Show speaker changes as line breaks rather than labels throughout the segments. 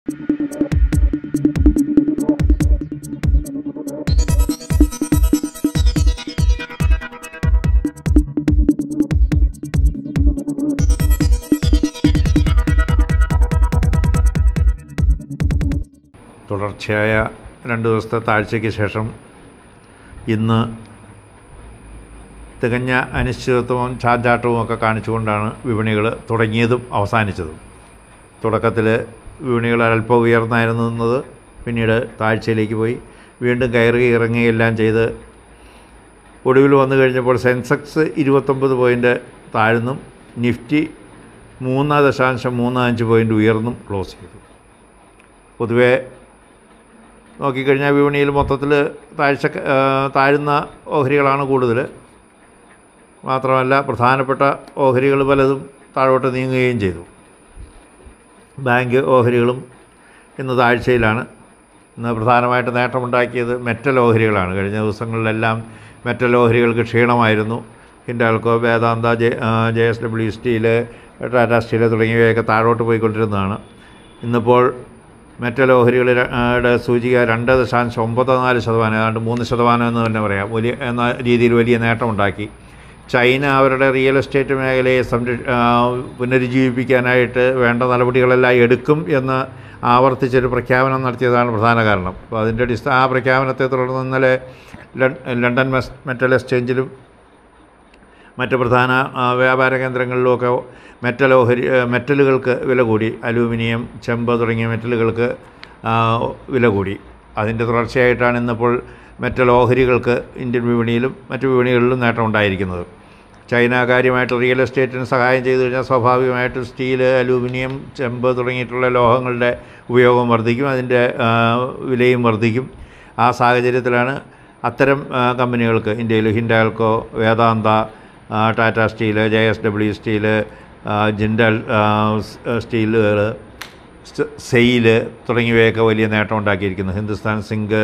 തുടർച്ചയായ രണ്ട് ദിവസത്തെ താഴ്ചയ്ക്ക് ശേഷം ഇന്ന് തികഞ്ഞ അനിശ്ചിതത്വവും ചാഞ്ചാട്ടവും ഒക്കെ കാണിച്ചുകൊണ്ടാണ് വിപണികൾ തുടങ്ങിയതും അവസാനിച്ചതും തുടക്കത്തിൽ വിപണികൾ അല്പം ഉയർന്നായിരുന്നു നിന്നത് പിന്നീട് താഴ്ചയിലേക്ക് പോയി വീണ്ടും കയറി ഇറങ്ങുകയെല്ലാം ചെയ്ത് ഒടുവിൽ വന്നു കഴിഞ്ഞപ്പോൾ സെൻസെക്സ് ഇരുപത്തൊമ്പത് പോയിൻ്റ് താഴ്ന്നും നിഫ്റ്റി മൂന്ന് ദശാംശം മൂന്ന് അഞ്ച് പോയിൻ്റ് ഉയർന്നും ക്ലോസ് ചെയ്തു പൊതുവേ നോക്കിക്കഴിഞ്ഞാൽ വിപണിയിൽ മൊത്തത്തിൽ താഴ്ച താഴ്ന്ന ഓഹരികളാണ് കൂടുതൽ മാത്രമല്ല പ്രധാനപ്പെട്ട ഓഹരികൾ പലതും താഴോട്ട് നീങ്ങുകയും ചെയ്തു ബാങ്ക് ഓഹരികളും ഇന്ന് താഴ്ചയിലാണ് ഇന്ന് പ്രധാനമായിട്ട് നേട്ടമുണ്ടാക്കിയത് മെറ്റൽ ഓഹരികളാണ് കഴിഞ്ഞ ദിവസങ്ങളിലെല്ലാം മെറ്റൽ ഓഹരികൾക്ക് ക്ഷീണമായിരുന്നു Hindalco Vedanta J J S W steel Tata steel തുടങ്ങിയവയൊക്കെ താഴോട്ട് പോയിക്കൊണ്ടിരുന്നതാണ് ഇന്നിപ്പോൾ മെറ്റൽ ഓഹരികളുടെ സൂചിക രണ്ട് ദശാംശം ഒമ്പത് നാല് ശതമാനം ഏതാണ്ട് മൂന്ന് ശതമാനം എന്ന് തന്നെ പറയാം വലിയ എന്ന രീതിയിൽ വലിയ നേട്ടമുണ്ടാക്കി ചൈന അവരുടെ റിയൽ എസ്റ്റേറ്റ് മേഖലയെ സംര പുനരുജ്ജീവിപ്പിക്കാനായിട്ട് വേണ്ട നടപടികളെല്ലാം എടുക്കും എന്ന് ആവർത്തിച്ചൊരു പ്രഖ്യാപനം നടത്തിയതാണ് പ്രധാന കാരണം അപ്പോൾ അതിൻ്റെ അടിസ്ഥാന ആ പ്രഖ്യാപനത്തെ തുടർന്ന് ഇന്നലെ ലണ്ടൻ മെസ് മെറ്റൽ എക്സ്ചേഞ്ചിലും മറ്റ് പ്രധാന വ്യാപാര കേന്ദ്രങ്ങളിലുമൊക്കെ മെറ്റൽ ഓഹരി മെറ്റലുകൾക്ക് വില കൂടി അലൂമിനിയം ചെമ്പ് തുടങ്ങിയ മെറ്റലുകൾക്ക് വില കൂടി അതിൻ്റെ തുടർച്ചയായിട്ടാണ് ഇന്നിപ്പോൾ മെറ്റൽ ഓഹരികൾക്ക് ഇന്ത്യൻ വിപണിയിലും മറ്റ് വിപണികളിലും നേട്ടമുണ്ടായിരിക്കുന്നത് ചൈന കാര്യമായിട്ട് റിയൽ എസ്റ്റേറ്റിന് സഹായം ചെയ്തു കഴിഞ്ഞാൽ സ്വാഭാവികമായിട്ടും സ്റ്റീല് അലൂമിനിയം ചെമ്പ് തുടങ്ങിയിട്ടുള്ള ലോഹങ്ങളുടെ ഉപയോഗം വർദ്ധിക്കും അതിൻ്റെ വിലയും വർദ്ധിക്കും ആ സാഹചര്യത്തിലാണ് അത്തരം കമ്പനികൾക്ക് ഇന്ത്യയിൽ Hindalco Vedanta Tata steel J S W steel Jindal സ്റ്റീലുകൾ സെയില് തുടങ്ങിയവയൊക്കെ വലിയ നേട്ടം ഉണ്ടാക്കിയിരിക്കുന്നു ഹിന്ദുസ്ഥാൻ സിങ്ക്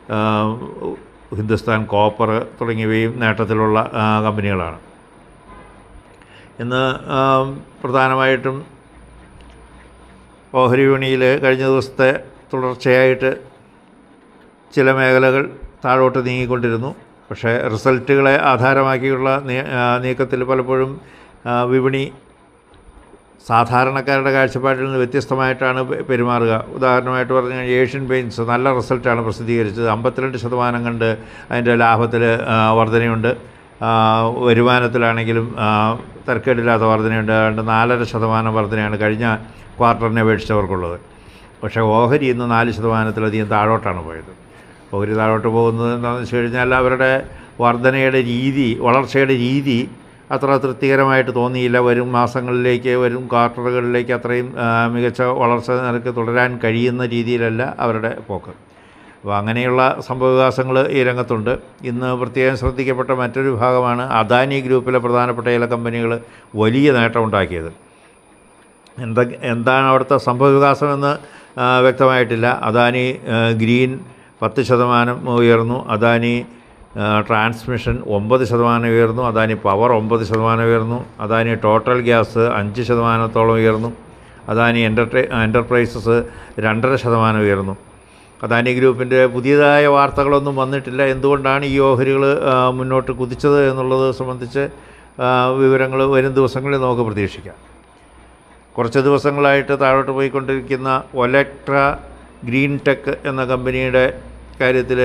ഹിന്ദുസ്ഥാൻ കോപ്പർ തുടങ്ങിയവയും നേട്ടത്തിലുള്ള കമ്പനികളാണ് ഇന്ന് പ്രധാനമായിട്ടും ഓഹരി വിപണിയിൽ കഴിഞ്ഞ ദിവസത്തെ തുടർച്ചയായിട്ട് ചില മേഖലകൾ താഴോട്ട് നീങ്ങിക്കൊണ്ടിരുന്നു പക്ഷേ റിസൾട്ടുകളെ ആധാരമാക്കിയുള്ള നീക്കത്തിൽ പലപ്പോഴും വിപണി സാധാരണക്കാരുടെ കാഴ്ചപ്പാടിൽ നിന്ന് വ്യത്യസ്തമായിട്ടാണ് പെരുമാറുക ഉദാഹരണമായിട്ട് പറഞ്ഞു കഴിഞ്ഞാൽ ഏഷ്യൻ പെയിൻറ്റ്സ് നല്ല റിസൾട്ടാണ് പ്രസിദ്ധീകരിച്ചത് അമ്പത്തിരണ്ട് ശതമാനം കണ്ട് അതിൻ്റെ ലാഭത്തിൽ വർധനയുണ്ട് വരുമാനത്തിലാണെങ്കിലും തരക്കേടില്ലാത്ത വർധനയുണ്ട് അതുകൊണ്ട് നാലര ശതമാനം വർധനയാണ് കഴിഞ്ഞ ക്വാർട്ടറിനെ അപേക്ഷിച്ചവർക്കുള്ളത് പക്ഷേ ഓഹരി ഇന്ന് നാല് ശതമാനത്തിലധികം താഴോട്ടാണ് പോയത് ഓഹരി താഴോട്ട് പോകുന്നത് എന്താണെന്ന് വെച്ച് കഴിഞ്ഞാൽ അവരുടെ വർധനയുടെ രീതി വളർച്ചയുടെ രീതി അത്ര തൃപ്തികരമായിട്ട് തോന്നിയില്ല വരും മാസങ്ങളിലേക്ക് വരും ക്വാർട്ടറുകളിലേക്ക് അത്രയും മികച്ച വളർച്ച നിരക്ക് തുടരാൻ കഴിയുന്ന രീതിയിലല്ല അവരുടെ പോക്ക് അപ്പോൾ അങ്ങനെയുള്ള സംഭവവികാസങ്ങൾ ഈ രംഗത്തുണ്ട് ഇന്ന് പ്രത്യേകം ശ്രദ്ധിക്കപ്പെട്ട മറ്റൊരു ഭാഗമാണ് അദാനി ഗ്രൂപ്പിലെ പ്രധാനപ്പെട്ട ചില കമ്പനികൾ വലിയ നേട്ടമുണ്ടാക്കിയത് എന്താ എന്താണ് അവിടുത്തെ സംഭവവികാസമെന്ന് വ്യക്തമായിട്ടില്ല അദാനി ഗ്രീൻ പത്ത് ശതമാനം ഉയർന്നു അദാനി ട്രാൻസ്മിഷൻ ഒമ്പത് ശതമാനം ഉയർന്നു അദാനി പവർ ഒമ്പത് ശതമാനം ഉയർന്നു അദാനി ടോട്ടൽ ഗ്യാസ് അഞ്ച് ശതമാനത്തോളം ഉയർന്നു അദാനി എൻ്റർടൈ എൻ്റർപ്രൈസസ് രണ്ടര ശതമാനം ഉയർന്നു അദാനി ഗ്രൂപ്പിൻ്റെ പുതിയതായ വാർത്തകളൊന്നും വന്നിട്ടില്ല എന്തുകൊണ്ടാണ് ഈ ഓഹരികൾ മുന്നോട്ട് കുതിച്ചത് എന്നുള്ളത് സംബന്ധിച്ച് വിവരങ്ങൾ വരും ദിവസങ്ങളിൽ നമുക്ക് പ്രതീക്ഷിക്കാം കുറച്ച് ദിവസങ്ങളായിട്ട് താഴോട്ട് പോയിക്കൊണ്ടിരിക്കുന്ന ഒലക്ട്ര ഗ്രീൻ ടെക് എന്ന കമ്പനിയുടെ കാര്യത്തിൽ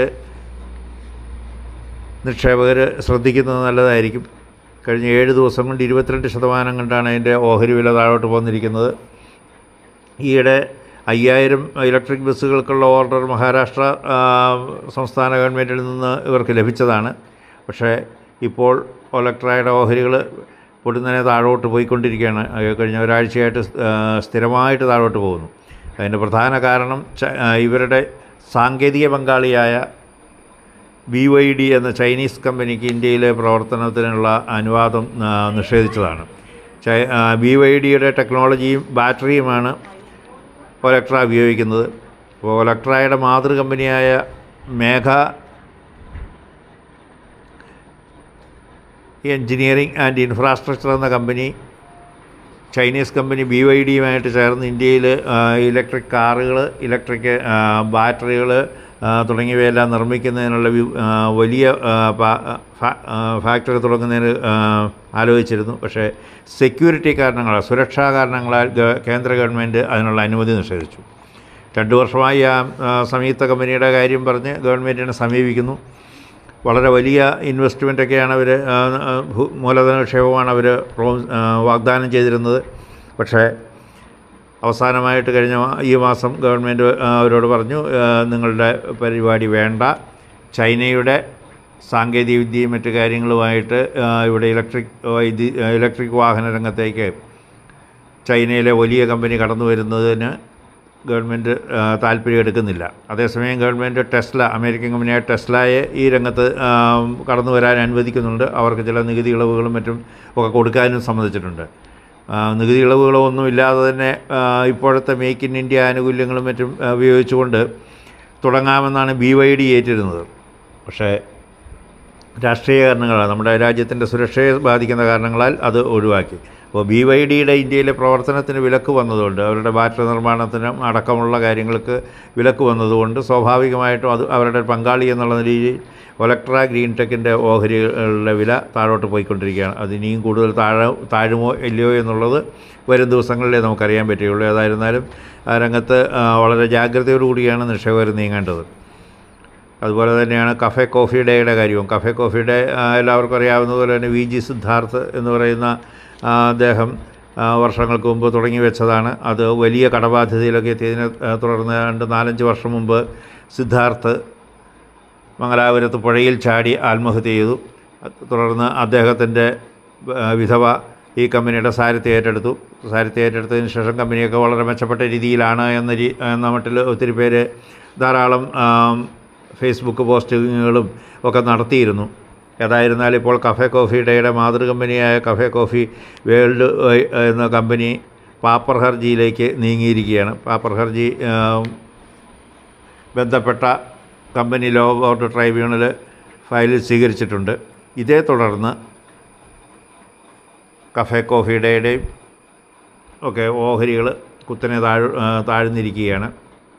നിക്ഷേപകർ ശ്രദ്ധിക്കുന്നത് നല്ലതായിരിക്കും കഴിഞ്ഞ ഏഴ് ദിവസം കൊണ്ട് ഇരുപത്തിരണ്ട് ശതമാനം കൊണ്ടാണ് അതിൻ്റെ ഓഹരി വില താഴോട്ട് പോന്നിരിക്കുന്നത് ഈയിടെ അയ്യായിരം ഇലക്ട്രിക് ബസ്സുകൾക്കുള്ള ഓർഡർ മഹാരാഷ്ട്ര സംസ്ഥാന ഗവൺമെൻറ്റിൽ നിന്ന് ഇവർക്ക് ലഭിച്ചതാണ് പക്ഷേ ഇപ്പോൾ ഒലക്ട്രയുടെ ഓഹരികൾ പൊടുന്നനെ താഴോട്ട് പോയിക്കൊണ്ടിരിക്കുകയാണ് കഴിഞ്ഞ ഒരാഴ്ചയായിട്ട് സ്ഥിരമായിട്ട് താഴോട്ട് പോകുന്നു അതിൻ്റെ പ്രധാന കാരണം ഇവരുടെ സാങ്കേതിക പങ്കാളിയായ ബി വൈ ഡി എന്ന ചൈനീസ് കമ്പനിക്ക് ഇന്ത്യയിലെ പ്രവർത്തനത്തിനുള്ള അനുവാദം നിഷേധിച്ചതാണ് ബി വൈ ഡിയുടെ ടെക്നോളജിയും ബാറ്ററിയുമാണ് ഒലക്ട്ര ഉപയോഗിക്കുന്നത് അപ്പോൾ ഒലക്ട്രയുടെ മാതൃ കമ്പനിയായ മേഘ എൻജിനീയറിംഗ് ആൻഡ് ഇൻഫ്രാസ്ട്രക്ചർ എന്ന company Chinese company B Y ഡിയുമായിട്ട് ചേർന്ന് ഇന്ത്യയിൽ ഇലക്ട്രിക് കാറുകൾ ഇലക്ട്രിക് ബാറ്ററികൾ തുടങ്ങിയവയെല്ലാം നിർമ്മിക്കുന്നതിനുള്ള വി- ആ, വലിയ ആ, പാ- ഫാ- ആ, ഫാക്ടറി തുടങ്ങുന്നതിന് ആ, ആലോചിച്ചിരുന്നു പക്ഷേ സെക്യൂരിറ്റി കാരണങ്ങളാൽ സുരക്ഷാ കാരണങ്ങളാൽ ഗ- കേന്ദ്ര ഗവൺമെൻറ് അതിനുള്ള അനുമതി നിഷേധിച്ചു രണ്ട് വർഷമായി ആ ആ, സംയുക്ത കമ്പനിയുടെ കാര്യം പറഞ്ഞ് ഗവൺമെൻറ്റിനെ സമീപിക്കുന്നു വളരെ വലിയ ഇൻവെസ്റ്റ്മെൻറ്റൊക്കെയാണ് അവർ മൂലധന നിക്ഷേപമാണ് അവർ വാഗ്ദാനം ചെയ്തിരുന്നത് പക്ഷേ അവസാനമായിട്ട് കഴിഞ്ഞ മാ- ഈ മാസം ഗവൺമെൻറ് ആ, അവരോട് പറഞ്ഞു ആ, നിങ്ങളുടെ പരിപാടി വേണ്ട ചൈനയുടെ സാങ്കേതികവിദ്യയും മറ്റു കാര്യങ്ങളുമായിട്ട് ആ, ഇവിടെ ഇലക്ട്രിക് വൈദ്യു ഇലക്ട്രിക് വാഹന രംഗത്തേക്ക് ചൈനയിലെ വലിയ കമ്പനി കടന്നു വരുന്നതിന് ഗവൺമെൻറ് ആ, താല്പര്യം എടുക്കുന്നില്ല അതേസമയം ഗവൺമെൻറ് ടെസ്ല അമേരിക്കൻ കമ്പനിയായ ടെസ്ലയെ ഈ രംഗത്ത് ആ, കടന്നു വരാൻ അനുവദിക്കുന്നുണ്ട് അവർക്ക് ചില നികുതി ഇളവുകളും മറ്റും ഒക്കെ കൊടുക്കാനും സമ്മതിച്ചിട്ടുണ്ട് ആ, നികുതി ഇളവുകളോ ഒന്നും ഇല്ലാതെ തന്നെ ആ, ഇപ്പോഴത്തെ മേക്ക് ഇൻ ഇന്ത്യ ആനുകൂല്യങ്ങളും മറ്റും ആ, ഉപയോഗിച്ചുകൊണ്ട് തുടങ്ങാമെന്നാണ് ബി വൈ ഡി ഏറ്റിരുന്നത് പക്ഷേ രാഷ്ട്രീയ കാരണങ്ങളാണ് നമ്മുടെ രാജ്യത്തിൻ്റെ സുരക്ഷയെ ബാധിക്കുന്ന കാരണങ്ങളാൽ അത് ഒഴിവാക്കി അപ്പോൾ ബി വൈ ഡിയുടെ ഇന്ത്യയിലെ പ്രവർത്തനത്തിന് വിലക്ക് വന്നതുകൊണ്ട് അവരുടെ ബാറ്ററി നിർമ്മാണത്തിനും അടക്കമുള്ള കാര്യങ്ങൾക്ക് വിലക്ക് വന്നതുകൊണ്ട് സ്വാഭാവികമായിട്ടും അത് അവരുടെ പങ്കാളി എന്നുള്ള രീതിയിൽ ഒലക്ട്ര ഗ്രീൻ ടെക്കിൻ്റെ ഓഹരികളുടെ വില താഴോട്ട് പോയിക്കൊണ്ടിരിക്കുകയാണ് അത് ഇനിയും കൂടുതൽ താഴെ താഴുമോ ഇല്ലയോ എന്നുള്ളത് വരും ദിവസങ്ങളിലേ നമുക്കറിയാൻ പറ്റുകയുള്ളൂ ഏതായിരുന്നാലും ആ രംഗത്ത് ആ, വളരെ ജാഗ്രതയോടുകൂടിയാണ് നിക്ഷേപകർ നീങ്ങേണ്ടത് അതുപോലെ തന്നെയാണ് കഫേ കോഫി ഡേയുടെ കാര്യവും കഫേ കോഫി ഡേ ആ, എല്ലാവർക്കും അറിയാവുന്നതുപോലെ തന്നെ വി ജി സിദ്ധാർത്ഥ് എന്ന് പറയുന്ന ആ, അദ്ദേഹം ആ, വർഷങ്ങൾക്ക് മുമ്പ് തുടങ്ങി വെച്ചതാണ് അത് വലിയ കടബാധ്യതയിലൊക്കെ എത്തിയതിനെ ആ, തുടർന്ന് രണ്ട് നാലഞ്ച് വർഷം മുമ്പ് സിദ്ധാർത്ഥ് മംഗലാപുരത്ത് പുഴയിൽ ചാടി ആത്മഹത്യ ചെയ്തു അത് തുടർന്ന് അദ്ദേഹത്തിൻ്റെ ആ, വിധവ ഈ കമ്പനിയുടെ സാരഥ്യം ഏറ്റെടുത്തു സാരഥ്യം ഏറ്റെടുത്തതിന് ശേഷം കമ്പനിയൊക്കെ വളരെ മെച്ചപ്പെട്ട രീതിയിലാണ് എന്ന രീ എന്ന മട്ടിൽ ഒത്തിരി പേര് ധാരാളം ആം, ഫേസ്ബുക്ക് പോസ്റ്റുകളും ഒക്കെ നടത്തിയിരുന്നു ഏതായിരുന്നാലും ഇപ്പോൾ കഫേ കോഫി ഡേയുടെ മാതൃ കമ്പനിയായ കഫേ കോഫി വേൾഡ് വൈ- എന്ന കമ്പനി പാപ്പർ ഹർജിയിലേക്ക് നീങ്ങിയിരിക്കുകയാണ് പാപ്പർ ഹർജി ആം, ബന്ധപ്പെട്ട company law board tribunal file സ്വീകരിച്ചിട്ടുണ്ട് ഇതേ തുടർന്ന് കഫേ കോഫി ഡേയുടെയും ഒക്കെ ഓഹരികൾ കുത്തനെ താഴ് ആ, താഴ്ന്നിരിക്കുകയാണ്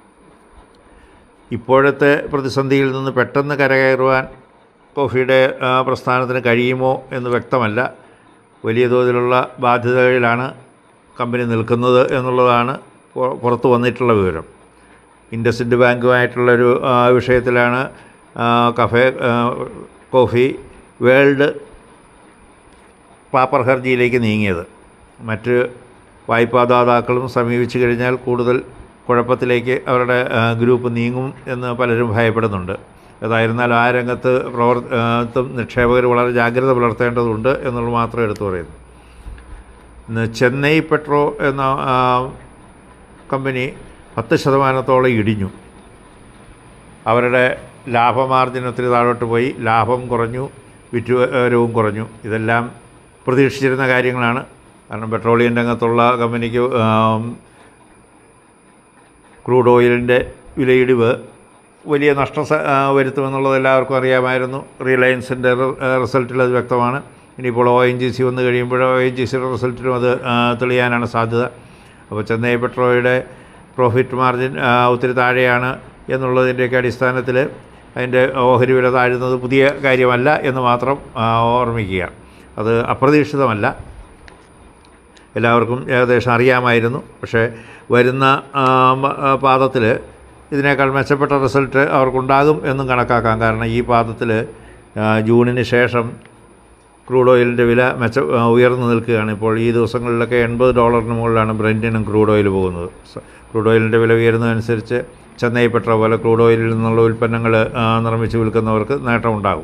ഇപ്പോഴത്തെ പ്രതിസന്ധിയിൽ നിന്ന് പെട്ടെന്ന് കരകയറുവാൻ കോഫിയുടെ ആ, പ്രസ്ഥാനത്തിന് കഴിയുമോ എന്ന് വ്യക്തമല്ല വലിയ തോതിലുള്ള ബാധ്യതകളിലാണ് കമ്പനി നിൽക്കുന്നത് എന്നുള്ളതാണ് പുറ- പുറത്തു വന്നിട്ടുള്ള വിവരം ഇൻഡസിൻഡ് ബാങ്കുമായിട്ടുള്ളൊരു ആ, വിഷയത്തിലാണ് ആ, കഫേ ആ, കോഫി വേൾഡ് പാപ്പർ ഹർജിയിലേക്ക് നീങ്ങിയത് മറ്റ് വായ്പാദാതാക്കളും സമീപിച്ചു കഴിഞ്ഞാൽ കൂടുതൽ കുഴപ്പത്തിലേക്ക് അവരുടെ ആ, ഗ്രൂപ്പ് നീങ്ങും എന്ന് പലരും ഭയപ്പെടുന്നുണ്ട് ഏതായിരുന്നാലും ആ രംഗത്ത് പ്രവർ ആ, ത്തും നിക്ഷേപകർ വളരെ ജാഗ്രത പുലർത്തേണ്ടതുണ്ട് എന്നുള്ളത് മാത്രം എടുത്തു പറയുന്നു ഇന്ന് ചെന്നൈ പെട്രോ എന്ന ആ, കമ്പനി പത്ത് ശതമാനത്തോളം ഇടിഞ്ഞു അവരുടെ ലാഭമാർജിൻ ഒത്തിരി താഴോട്ട് പോയി ലാഭം കുറഞ്ഞു വിറ്റുവരവും കുറഞ്ഞു ഇതെല്ലാം പ്രതീക്ഷിച്ചിരുന്ന കാര്യങ്ങളാണ് കാരണം പെട്രോളിയം രംഗത്തുള്ള കമ്പനിക്ക് ആം, ക്രൂഡ് ഓയിലിൻ്റെ വിലയിടിവ് വലിയ നഷ്ടം സ- ആ, വരുത്തുമെന്നുള്ളത് എല്ലാവർക്കും അറിയാമായിരുന്നു റിലയൻസിൻ്റെ റിസൾട്ടിൽ അത് വ്യക്തമാണ് ഇനിയിപ്പോൾ ഒ എൻ ജി സി വന്നു കഴിയുമ്പോൾ ഒ എൻ ജി സിയുടെ റിസൾട്ടിലും അത് ആ, തെളിയാനാണ് സാധ്യത അപ്പോൾ ചെന്നൈ പെട്രോയുടെ പ്രോഫിറ്റ് മാർജിൻ ആ, ഒത്തിരി താഴെയാണ് എന്നുള്ളതിൻ്റെയൊക്കെ അടിസ്ഥാനത്തിൽ അതിൻ്റെ ഓഹരി വില താഴുന്നത് പുതിയ കാര്യമല്ല എന്ന് മാത്രം ആ, ഓർമ്മിക്കുക അത് അപ്രതീക്ഷിതമല്ല എല്ലാവർക്കും ഏകദേശം അറിയാമായിരുന്നു പക്ഷേ വരുന്ന പാദത്തിൽ ഇതിനേക്കാൾ മെച്ചപ്പെട്ട റിസൾട്ട് അവർക്കുണ്ടാകും എന്നും കണക്കാക്കാം കാരണം ഈ പാദത്തിൽ ജൂണിന് ശേഷം ക്രൂഡ് ഓയിലിൻ്റെ വില മെച്ച ആ, ഉയർന്നു നിൽക്കുകയാണ് ഇപ്പോൾ ഈ ദിവസങ്ങളിലൊക്കെ എൺപത് ഡോളറിന് മുകളിലാണ് ബ്രെൻറ്റിനും ക്രൂഡ് ഓയിൽ പോകുന്നത് സ- ക്രൂഡ് ഓയിലിൻ്റെ വില ഉയരുന്നതനുസരിച്ച് ചെന്നൈ പെട്രോ പോലെ ക്രൂഡ് ഓയിലിൽ നിന്നുള്ള ഉൽപ്പന്നങ്ങൾ ആ, നിർമ്മിച്ച് വിൽക്കുന്നവർക്ക് നേട്ടമുണ്ടാകും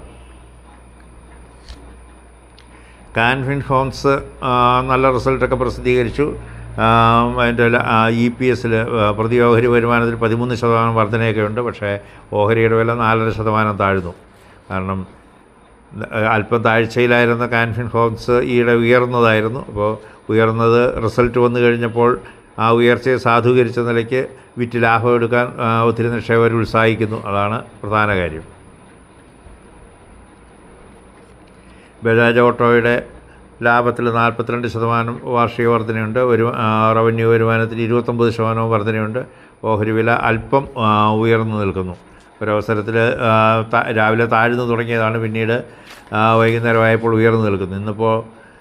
കാൻഫിൻ ഹോംസ് ആ, നല്ല റിസൾട്ടൊക്കെ പ്രസിദ്ധീകരിച്ചു ആ, അതിൻ്റെ ഇ പി എസിൽ പ്രതി ഓഹരി വരുമാനത്തിൽ പതിമൂന്ന് ശതമാനം വർധനയൊക്കെ ഉണ്ട് പക്ഷേ ഓഹരിയുടെ വില നാലര ശതമാനം താഴ്ന്നു കാരണം ആ, അല്പം താഴ്ചയിലായിരുന്ന കാൻഫിൻ ഹോംസ് ഈയിടെ ഉയർന്നതായിരുന്നു അപ്പോൾ ഉയർന്നത് റിസൾട്ട് വന്നു കഴിഞ്ഞപ്പോൾ ആ ഉയർച്ചയെ സാധൂകരിച്ച നിലയ്ക്ക് വിറ്റ് ലാഭം എടുക്കാൻ ആ, ഒത്തിരി നിക്ഷേപകർ ഉത്സാഹിക്കുന്നു അതാണ് പ്രധാന കാര്യം ബജാജ് ഓട്ടോയുടെ ലാഭത്തിൽ നാൽപ്പത്തിരണ്ട് ശതമാനം വാർഷിക വർധനയുണ്ട് ഒരു ആ, റവന്യൂ വരുമാനത്തിൽ ഇരുപത്തൊമ്പത് ശതമാനവും വർധനയുണ്ട് ഓഹരി വില അല്പം ആ, ഉയർന്നു നിൽക്കുന്നു ഒരവസരത്തിൽ ആ, ത- രാവിലെ താഴ്ന്നു തുടങ്ങിയതാണ് പിന്നീട് ആ, വൈകുന്നേരമായപ്പോൾ ഉയർന്നു നിൽക്കുന്നു ഇന്നിപ്പോൾ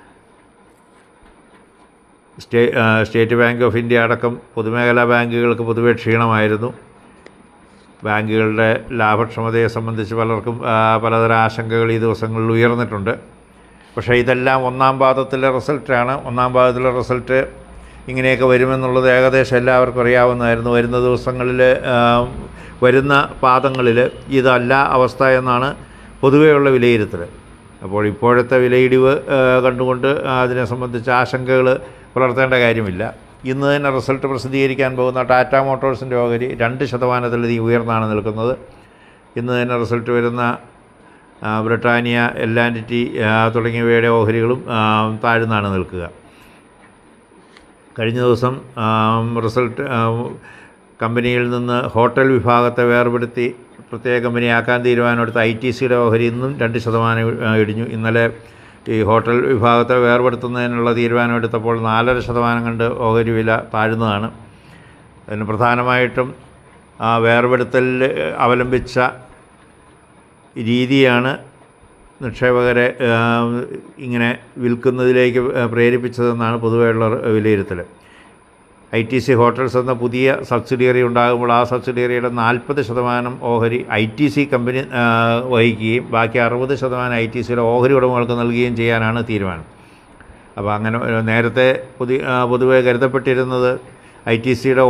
സ്റ്റേ ആ, സ്റ്റേറ്റ് ബാങ്ക് ഓഫ് ഇന്ത്യ അടക്കം പൊതുമേഖലാ ബാങ്കുകൾക്ക് പൊതുവെ ക്ഷീണമായിരുന്നു ബാങ്കുകളുടെ ലാഭക്ഷമതയെ സംബന്ധിച്ച് പലർക്കും ആ, പലതരം ആശങ്കകൾ ഈ ദിവസങ്ങളിൽ ഉയർന്നിട്ടുണ്ട് പക്ഷേ ഇതെല്ലാം ഒന്നാം പാദത്തിലെ റിസൾട്ടാണ് ഒന്നാം പാദത്തിലെ റിസൾട്ട് ഇങ്ങനെയൊക്കെ വരുമെന്നുള്ളത് ഏകദേശം എല്ലാവർക്കും അറിയാവുന്നതായിരുന്നു വരുന്ന ദിവസങ്ങളിൽ ആ, വരുന്ന പാദങ്ങളിൽ ഇതല്ല അവസ്ഥ എന്നാണ് പൊതുവെയുള്ള വിലയിരുത്തൽ അപ്പോൾ ഇപ്പോഴത്തെ വിലയിടിവ് ആ, കണ്ടുകൊണ്ട് അതിനെ സംബന്ധിച്ച് ആശങ്കകൾ പുലർത്തേണ്ട കാര്യമില്ല ഇന്ന് തന്നെ റിസൾട്ട് പ്രസിദ്ധീകരിക്കാൻ പോകുന്ന ടാറ്റ മോട്ടോഴ്സിൻ്റെ ഓഹരി രണ്ട് ശതമാനത്തിലധികം ഉയർന്നാണ് നിൽക്കുന്നത് ഇന്ന് തന്നെ റിസൾട്ട് വരുന്ന ആ, ബ്രിട്ടാനിയ എല്ലാൻഡിറ്റി ആ, തുടങ്ങിയവയുടെ ഓഹരികളും ആ, താഴ്ന്നാണ് നിൽക്കുക കഴിഞ്ഞ ദിവസം ആ, റിസൾട്ട് ആ, കമ്പനിയിൽ നിന്ന് ഹോട്ടൽ വിഭാഗത്തെ വേർപെടുത്തി പ്രത്യേക കമ്പനിയാക്കാൻ തീരുമാനമെടുത്ത ഐ ടി സിയുടെ ഓഹരി ഇന്നും രണ്ട് ശതമാനം ആ, ഇടിഞ്ഞു ഇന്നലെ ഈ ഹോട്ടൽ വിഭാഗത്തെ വേർപെടുത്തുന്നതിനുള്ള തീരുമാനമെടുത്തപ്പോൾ നാലര ശതമാനം കണ്ട് ഓഹരി വില താഴ്ന്നതാണ് അതിന് പ്രധാനമായിട്ടും ആ വേർപെടുത്തലിൽ അവലംബിച്ച രീതിയാണ് നിക്ഷേപകരെ ആ, ഇങ്ങനെ വിൽക്കുന്നതിലേക്ക് പ്രേരിപ്പിച്ചതെന്നാണ് പൊതുവെയുള്ള വിലയിരുത്തൽ ഐ ടി സി ഹോട്ടൽസ് എന്ന പുതിയ സബ്സിഡിയറി ഉണ്ടാകുമ്പോൾ ആ സബ്സിഡിയറിയുടെ നാൽപ്പത് ശതമാനം ഓഹരി ഐ ടി സി കമ്പനി ആ, വഹിക്കുകയും ബാക്കി അറുപത് ശതമാനം ഐ ടി സിയുടെ ഓഹരി ഉടമകൾക്ക് നൽകുകയും ചെയ്യാനാണ് തീരുമാനം അപ്പോൾ അങ്ങനെ ഒരു നേരത്തെ പുതിയ ആ, പൊതുവെ കരുതപ്പെട്ടിരുന്നത് ഐ ടി സിയുടെ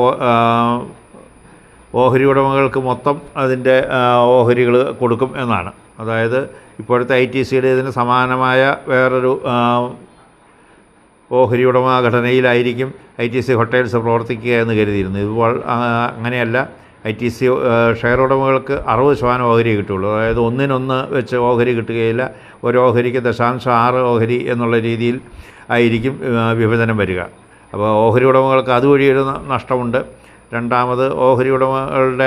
ഓഹരി ഉടമകൾക്ക് മൊത്തം അതിൻ്റെ ഓഹരികൾ കൊടുക്കും എന്നാണ് അതായത് ഇപ്പോഴത്തെ ഐ ടി സിയുടെ ഇതിന് സമാനമായ വേറൊരു ആ, ഓഹരി ഉടമ ഘടനയിലായിരിക്കും ഐ ടി സി ഹോട്ടൽസ് പ്രവർത്തിക്കുക എന്ന് കരുതിയിരുന്നു ഇപ്പോൾ ആ, അങ്ങനെയല്ല ഐ ടി സി ഷെയർ ഉടമകൾക്ക് അറുപത് ശതമാനം ഓഹരി കിട്ടുള്ളൂ അതായത് ഒന്നിനൊന്ന് വെച്ച് ഓഹരി കിട്ടുകയില്ല ഒരു ഓഹരിക്ക് ദശാംശം ആറ് ഓഹരി എന്നുള്ള രീതിയിൽ ആയിരിക്കും ആ, വിഭജനം വരിക അപ്പോൾ ഓഹരി ഉടമകൾക്ക് അതുവഴി ഒരു ന- നഷ്ടമുണ്ട് രണ്ടാമത് ഓഹരി ഉടമകളുടെ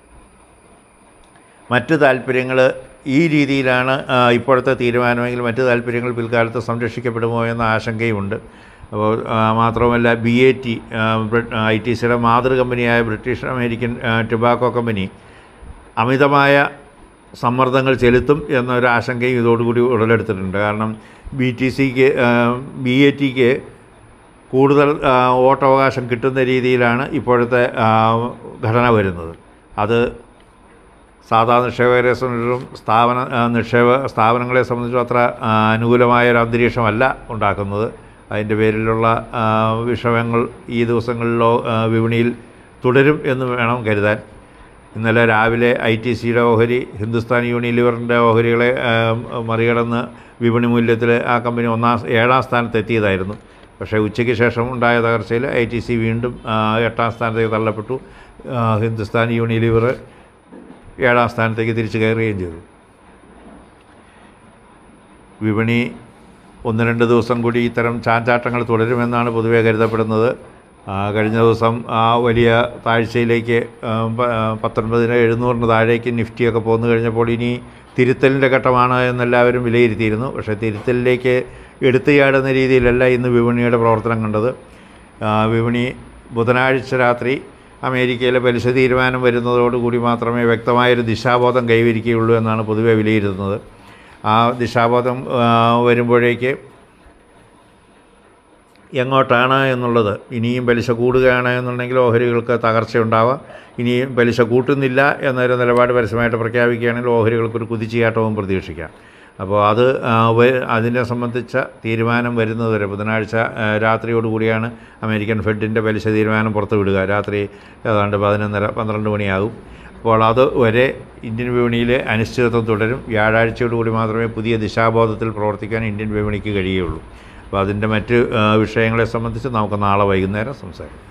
മറ്റ് താല്പര്യങ്ങൾ ഈ രീതിയിലാണ് ആ, ഇപ്പോഴത്തെ തീരുമാനമെങ്കിൽ മറ്റ് താല്പര്യങ്ങൾ പിൽക്കാലത്ത് സംരക്ഷിക്കപ്പെടുമോ എന്ന ആശങ്കയുമുണ്ട് അപ്പോൾ ആ, മാത്രവുമല്ല B A T I T സിയുടെ മാതൃ കമ്പനിയായ ബ്രിട്ടീഷ് അമേരിക്കൻ ആ, ടുബാക്കോ കമ്പനി അമിതമായ സമ്മർദ്ദങ്ങൾ ചെലുത്തും എന്നൊരു ആശങ്കയും ഇതോടുകൂടി ഉടലെടുത്തിട്ടുണ്ട് കാരണം ബി ടി സിക്ക് ബി എ ടിക്ക് കൂടുതൽ ആ, വോട്ടവകാശം കിട്ടുന്ന രീതിയിലാണ് ഇപ്പോഴത്തെ ആ, ഘടന വരുന്നത് അത് സാധാ നിക്ഷേപകരെ സംബന്ധിച്ചും സ്ഥാപന ആ, നിക്ഷേപ സ്ഥാപനങ്ങളെ സംബന്ധിച്ചും അത്ര ആ, അനുകൂലമായ ഒരു അന്തരീക്ഷമല്ല ഉണ്ടാക്കുന്നത് അതിൻ്റെ പേരിലുള്ള ആ, വിഷമങ്ങൾ ഈ ദിവസങ്ങളിലോ ആ, വിപണിയിൽ തുടരും എന്ന് വേണം കരുതാൻ ഇന്നലെ രാവിലെ ഐ ടി സിയുടെ ഓഹരി ഹിന്ദുസ്ഥാൻ യൂണിലിവറിൻ്റെ ഓഹരികളെ ആ, മറികടന്ന് വിപണി മൂല്യത്തിൽ ആ കമ്പനി ഒന്നാം ഏഴാം സ്ഥാനത്ത് എത്തിയതായിരുന്നു പക്ഷേ ഉച്ചയ്ക്ക് ശേഷം ഉണ്ടായ തകർച്ചയിൽ ഐ ടി സി വീണ്ടും ആ, എട്ടാം സ്ഥാനത്തേക്ക് തള്ളപ്പെട്ടു ആ, ഹിന്ദുസ്ഥാൻ യൂണിലിവർ ഏഴാം സ്ഥാനത്തേക്ക് തിരിച്ചു കയറുകയും ചെയ്തു വിപണി ഒന്ന് രണ്ട് ദിവസം കൂടി ഇത്തരം ചാഞ്ചാട്ടങ്ങൾ തുടരുമെന്നാണ് പൊതുവെ കരുതപ്പെടുന്നത് ആ, കഴിഞ്ഞ ദിവസം ആ വലിയ താഴ്ചയിലേക്ക് ആ, പ- ആ, പത്തൊൻപതിന് എഴുന്നൂറിന് താഴേക്ക് നിഫ്റ്റിയൊക്കെ പോന്നു കഴിഞ്ഞപ്പോൾ ഇനി തിരുത്തലിൻ്റെ ഘട്ടമാണ് എന്നെല്ലാവരും വിലയിരുത്തിയിരുന്നു പക്ഷേ തിരുത്തലിലേക്ക് എടുത്തു ചാടുന്ന രീതിയിലല്ല ഇന്ന് വിപണിയുടെ പ്രവർത്തനം കണ്ടത് ആ, വിപണി ബുധനാഴ്ച രാത്രി അമേരിക്കയിലെ പലിശ തീരുമാനം വരുന്നതോടുകൂടി മാത്രമേ വ്യക്തമായൊരു ദിശാബോധം കൈവരിക്കുകയുള്ളൂ എന്നാണ് പൊതുവെ വിലയിരുത്തുന്നത് ആ ദിശാബോധം ആ, വരുമ്പോഴേക്ക് എങ്ങോട്ടാണ് എന്നുള്ളത് ഇനിയും പലിശ കൂടുകയാണ് എന്നുണ്ടെങ്കിൽ ഓഹരികൾക്ക് തകർച്ചയുണ്ടാവാം ഇനിയും പലിശ കൂട്ടുന്നില്ല എന്നൊരു നിലപാട് പരസ്യമായിട്ട് പ്രഖ്യാപിക്കുകയാണെങ്കിൽ ഓഹരികൾക്കൊരു കുതിച്ചുചാട്ടവും പ്രതീക്ഷിക്കാം അപ്പോൾ അത് ആ, വ- അതിനെ സംബന്ധിച്ച തീരുമാനം വരുന്നതുവരെ ബുധനാഴ്ച ആ, രാത്രിയോടുകൂടിയാണ് അമേരിക്കൻ ഫെഡിൻ്റെ പലിശ തീരുമാനം പുറത്തുവിടുക രാത്രി ഏതാണ്ട് പതിനൊന്നര പന്ത്രണ്ട് മണിയാകും അപ്പോൾ അത് വരെ ഇന്ത്യൻ വിപണിയിലെ അനിശ്ചിതത്വം തുടരും വ്യാഴാഴ്ചയോടുകൂടി മാത്രമേ പുതിയ ദിശാബോധത്തിൽ പ്രവർത്തിക്കാൻ ഇന്ത്യൻ വിപണിക്ക് കഴിയുകയുള്ളൂ അപ്പോൾ അതിൻ്റെ മറ്റ് ആ, വിഷയങ്ങളെ സംബന്ധിച്ച് നമുക്ക് നാളെ വൈകുന്നേരം സംസാരിക്കാം